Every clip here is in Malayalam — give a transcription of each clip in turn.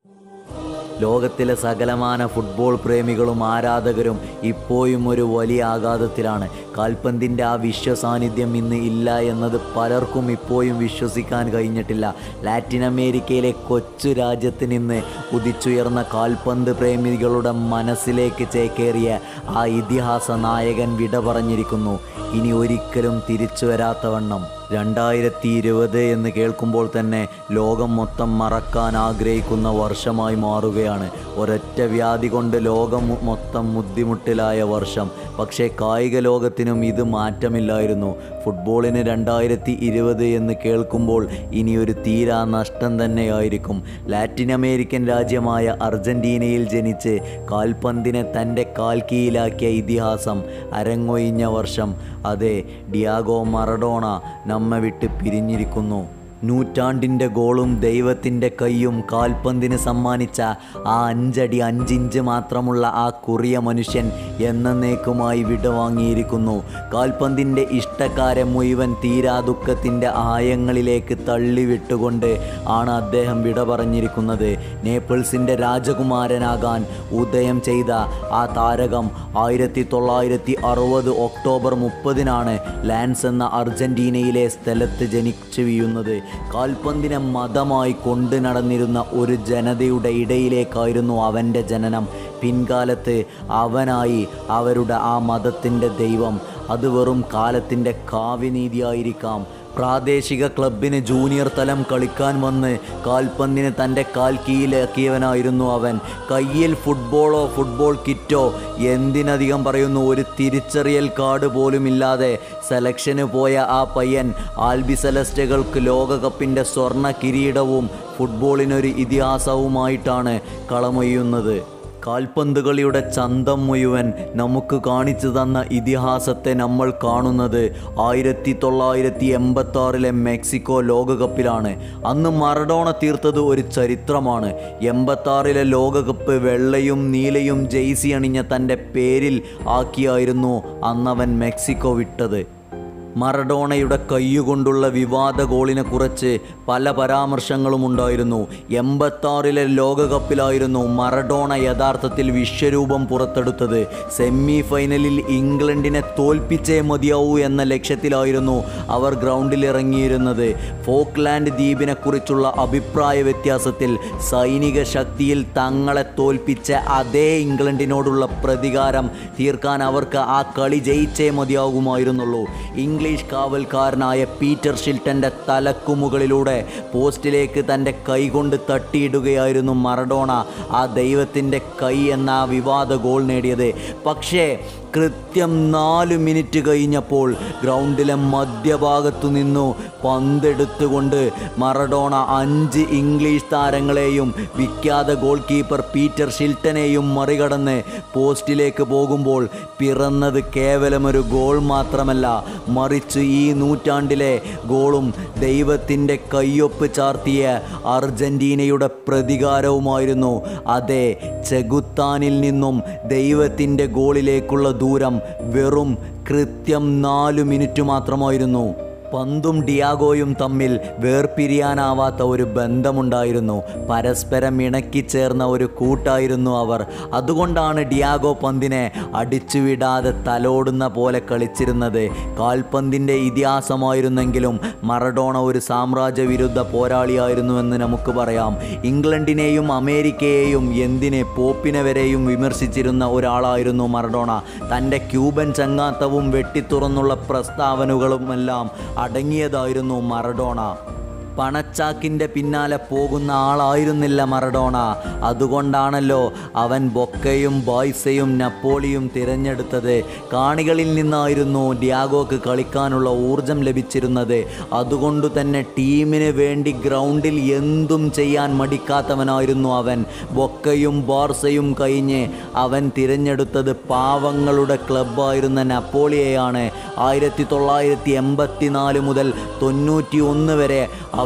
ലോകത്തിലെ സകലമാന ഫുട്ബോൾ പ്രേമികളും ആരാധകരും ഇപ്പോഴും ഒരു വലിയ ആഘാതത്തിലാണ് കാൽപന്തിൻ്റെ ആ വിശ്വസാന്നിധ്യം ഇന്ന് ഇല്ല എന്നത് പലർക്കും ഇപ്പോഴും വിശ്വസിക്കാൻ കഴിഞ്ഞിട്ടില്ല ലാറ്റിൻ അമേരിക്കയിലെ കൊച്ചു രാജ്യത്ത് നിന്ന് ഉദിച്ചുയർന്ന കാൽപന്ത് പ്രേമികളുടെ മനസ്സിലേക്ക് ചേക്കേറിയ ആ ഇതിഹാസ നായകൻ വിട പറഞ്ഞിരിക്കുന്നു ഇനി ഒരിക്കലും തിരിച്ചു വരാത്തവണ്ണം രണ്ടായിരത്തി ഇരുപത് എന്ന് കേൾക്കുമ്പോൾ തന്നെ ലോകം മൊത്തം മറക്കാൻ ആഗ്രഹിക്കുന്ന വർഷമായി മാറുകയാണ് ഒരൊറ്റ വ്യാധി കൊണ്ട് ലോകം മു- മൊത്തം ബുദ്ധിമുട്ടിലായ വർഷം പക്ഷേ കായിക ലോകത്തിനും ഇത് മാറ്റമില്ലായിരുന്നു ഫുട്ബോളിന് രണ്ടായിരത്തി ഇരുപത് എന്ന് കേൾക്കുമ്പോൾ ഇനി ഒരു തീരാ നഷ്ടം തന്നെയായിരിക്കും ലാറ്റിൻ അമേരിക്കൻ രാജ്യമായ അർജന്റീനയിൽ ജനിച്ച് കാൽപന്തിനെ തൻ്റെ കാൽക്കീയിലാക്കിയ ഇതിഹാസം അരങ്ങൊഴിഞ്ഞ വർഷം അതെ ഡിയാഗോ മറഡോണ നമ്മെ വിട്ട് പിരിഞ്ഞിരിക്കുന്നു നൂറ്റാണ്ടിൻ്റെ ഗോളും ദൈവത്തിൻ്റെ കൈയും കാൽപന്തിന് സമ്മാനിച്ച ആ അഞ്ചടി അഞ്ചിഞ്ച് മാത്രമുള്ള ആ കുറിയ മനുഷ്യൻ എന്നേക്കുമായി വിടവാങ്ങിയിരിക്കുന്നു കാൽപന്തിൻ്റെ ഇഷ്ടക്കാരെ മുഴുവൻ തീരാ ദുഃഖത്തിൻ്റെ ആയങ്ങളിലേക്ക് തള്ളിവിട്ടുകൊണ്ട് ആണ് അദ്ദേഹം വിട പറഞ്ഞിരിക്കുന്നത് നേപ്പിൾസിൻ്റെ രാജകുമാരനാകാൻ ഉദയം ചെയ്ത ആ താരകം ആയിരത്തി തൊള്ളായിരത്തി അറുപത് ഒക്ടോബർ മുപ്പതിനാണ് ലാൻസ് എന്ന അർജന്റീനയിലെ സ്ഥലത്ത് ജനിച്ചു വീഴുന്നത് കാൽപന്തിനെ മതമായി കൊണ്ടു നടന്നിരുന്ന ഒരു ജനതയുടെ ഇടയിലേക്കായിരുന്നു അവൻ്റെ ജനനം പിൻകാലത്ത് അവനായി അവരുടെ ആ മതത്തിൻ്റെ ദൈവം അത് വെറും കാലത്തിൻ്റെ കാവ്യനീതിയായിരിക്കാം പ്രാദേശിക ക്ലബിന് ജൂനിയർ തലം കളിക്കാൻ വന്ന് കാൽപന്തിന് തൻ്റെ കാൽ കീഴിലാക്കിയവനായിരുന്നു അവൻ കയ്യിൽ ഫുട്ബോളോ ഫുട്ബോൾ കിറ്റോ എന്തിനധികം പറയുന്നു ഒരു തിരിച്ചറിയൽ കാർഡ് പോലും ഇല്ലാതെ സെലക്ഷന് പോയ ആ പയ്യൻ ആൽബി സെലസ്റ്റകൾക്ക് ലോകകപ്പിൻ്റെ സ്വർണ്ണ കിരീടവും ഫുട്ബോളിനൊരു ഇതിഹാസവുമായിട്ടാണ് കളമൊയ്യുന്നത് കാൽപന്ത് കളിയുടെ ചന്തം മുഴുവൻ നമുക്ക് കാണിച്ചു തന്ന ഇതിഹാസത്തെ നമ്മൾ കാണുന്നത് ആയിരത്തി തൊള്ളായിരത്തി എൺപത്തി ആറിലെ മെക്സിക്കോ ലോകകപ്പിലാണ് അന്ന് മറഡോണ തീർത്തത് ഒരു ചരിത്രമാണ് എൺപത്തി ആറിലെ ലോകകപ്പ് വെള്ളയും നീലയും ജെയ്സി അണിഞ്ഞ തൻ്റെ പേരിൽ ആക്കിയായിരുന്നു അന്നവൻ മെക്സിക്കോ വിട്ടത് മറഡോണയുടെ കയ്യുകൊണ്ടുള്ള വിവാദ ഗോളിനെ കുറിച്ച് പല പരാമർശങ്ങളും ഉണ്ടായിരുന്നു എൺപത്താറിലെ ലോകകപ്പിലായിരുന്നു മറഡോണ യഥാർത്ഥത്തിൽ വിശ്വരൂപം പുറത്തെടുത്തത് സെമി ഫൈനലിൽ ഇംഗ്ലണ്ടിനെ തോൽപ്പിച്ചേ മതിയാവൂ എന്ന ലക്ഷ്യത്തിലായിരുന്നു അവർ ഗ്രൗണ്ടിൽ ഇറങ്ങിയിരുന്നത് ഫോക്ലാൻഡ് ദ്വീപിനെക്കുറിച്ചുള്ള അഭിപ്രായ വ്യത്യാസത്തിൽ സൈനിക ശക്തിയിൽ തങ്ങളെ തോൽപ്പിച്ച അതേ ഇംഗ്ലണ്ടിനോടുള്ള പ്രതികാരം തീർക്കാൻ അവർക്ക് ആ കളി ജയിച്ചേ മതിയാകുമായിരുന്നുള്ളൂ ഇംഗ്ലീഷ് കാവൽക്കാരനായ പീറ്റർ ഷിൽട്ടൻ്റെ തലക്കുമുകളിലൂടെ പോസ്റ്റിലേക്ക് തൻ്റെ കൈകൊണ്ട് തട്ടിയിടുകയായിരുന്നു മറഡോണ ആ ദൈവത്തിൻ്റെ കൈ എന്ന ആ വിവാദ ഗോൾ നേടിയത് പക്ഷേ കൃത്യം നാല് മിനിറ്റ് കഴിഞ്ഞപ്പോൾ ഗ്രൗണ്ടിലെ മധ്യഭാഗത്തു നിന്നു പന്തെടുത്തുകൊണ്ട് മറഡോണ അഞ്ച് ഇംഗ്ലീഷ് താരങ്ങളെയും വിഖ്യാത ഗോൾ കീപ്പർ പീറ്റർ ഷിൽട്ടനെയും മറികടന്ന് പോസ്റ്റിലേക്ക് പോകുമ്പോൾ പിറന്നത് കേവലം ഒരു ഗോൾ മാത്രമല്ല മറിച്ച് ഈ നൂറ്റാണ്ടിലെ ഗോളും ദൈവത്തിൻ്റെ കയ്യൊപ്പ് ചാർത്തിയ അർജന്റീനയുടെ പ്രതികാരവുമായിരുന്നു അതെ ചെകുത്താനിൽ നിന്നും ദൈവത്തിൻ്റെ ഗോളിലേക്കുള്ള ദൂരം വെറും കൃത്യം നാലു മിനിറ്റ് മാത്രമായിരുന്നു പന്തും ഡിയാഗോയും തമ്മിൽ വേർപിരിയാനാവാത്ത ഒരു ബന്ധമുണ്ടായിരുന്നു പരസ്പരം ഇണക്കിച്ചേർന്ന ഒരു കൂട്ടായിരുന്നു അവർ അതുകൊണ്ടാണ് ഡിയാഗോ പന്തിനെ അടിച്ചുവിടാതെ തലോടുന്ന പോലെ കളിച്ചിരുന്നത് കാൽപന്തിൻ്റെ ഇതിഹാസമായിരുന്നെങ്കിലും മറഡോണ ഒരു സാമ്രാജ്യ വിരുദ്ധ പോരാളിയായിരുന്നുവെന്ന് നമുക്ക് പറയാം ഇംഗ്ലണ്ടിനെയും അമേരിക്കയെയും എന്തിന് പോപ്പിനെ വരെയും വിമർശിച്ചിരുന്ന ഒരാളായിരുന്നു മറഡോണ തൻ്റെ ക്യൂബൻ ചങ്ങാത്തവും വെട്ടിത്തുറന്നുള്ള പ്രസ്താവനകളുമെല്ലാം അടങ്ങിയതായിരുന്നു മറഡോണ പണച്ചാക്കിൻ്റെ പിന്നാലെ പോകുന്ന ആളായിരുന്നില്ല മറഡോണ അതുകൊണ്ടാണല്ലോ അവൻ ബൊക്കയും ബോയ്സയും നപ്പോളിയും തിരഞ്ഞെടുത്തത് കാണികളിൽ നിന്നായിരുന്നു ഡിയാഗോക്ക് കളിക്കാനുള്ള ഊർജം ലഭിച്ചിരുന്നത് അതുകൊണ്ട് തന്നെ ടീമിന് വേണ്ടി ഗ്രൗണ്ടിൽ എന്തും ചെയ്യാൻ മടിക്കാത്തവനായിരുന്നു അവൻ ബൊക്കയും ബാർസയും കഴിഞ്ഞ് അവൻ തിരഞ്ഞെടുത്തത് പാവങ്ങളുടെ ക്ലബ്ബായിരുന്ന നപ്പോളിയെയാണ് ആയിരത്തി തൊള്ളായിരത്തി എൺപത്തി നാല് മുതൽ തൊണ്ണൂറ്റി ഒന്ന് വരെ അവൻ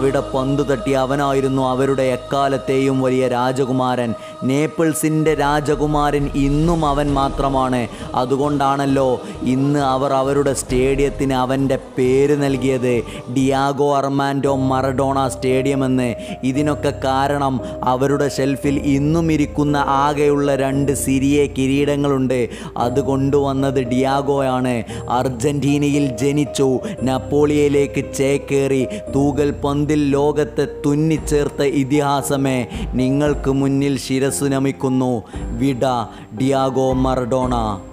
അവിടെ പന്ത് തട്ടി അവനായിരുന്നു അവരുടെ എക്കാലത്തെയും വലിയ രാജകുമാരൻ നേപ്പിൾസിൻ്റെ രാജകുമാരൻ ഇന്നും അവൻ മാത്രമാണ് അതുകൊണ്ടാണല്ലോ ഇന്ന് അവർ അവരുടെ സ്റ്റേഡിയത്തിന് അവൻ്റെ പേര് നൽകിയത് ഡിയാഗോ അർമാൻഡോ മറഡോണ സ്റ്റേഡിയം എന്ന് ഇതിനൊക്കെ കാരണം അവരുടെ ഷെൽഫിൽ ഇന്നും ഇരിക്കുന്ന ആകെയുള്ള രണ്ട് സിരിയെ കിരീടങ്ങളുണ്ട് അത് കൊണ്ടുവന്നത് ഡിയാഗോയാണ് അർജന്റീനയിൽ ജനിച്ചു നപ്പോളിയയിലേക്ക് ചേക്കേറി തൂകൽ പന്തിൽ ലോകത്തെ തുന്നിച്ചേർത്ത ഇതിഹാസമേ നിങ്ങൾക്ക് മുന്നിൽ ശിരസ്സു നമിക്കുന്നു വിട ഡിയാഗോ മറഡോണ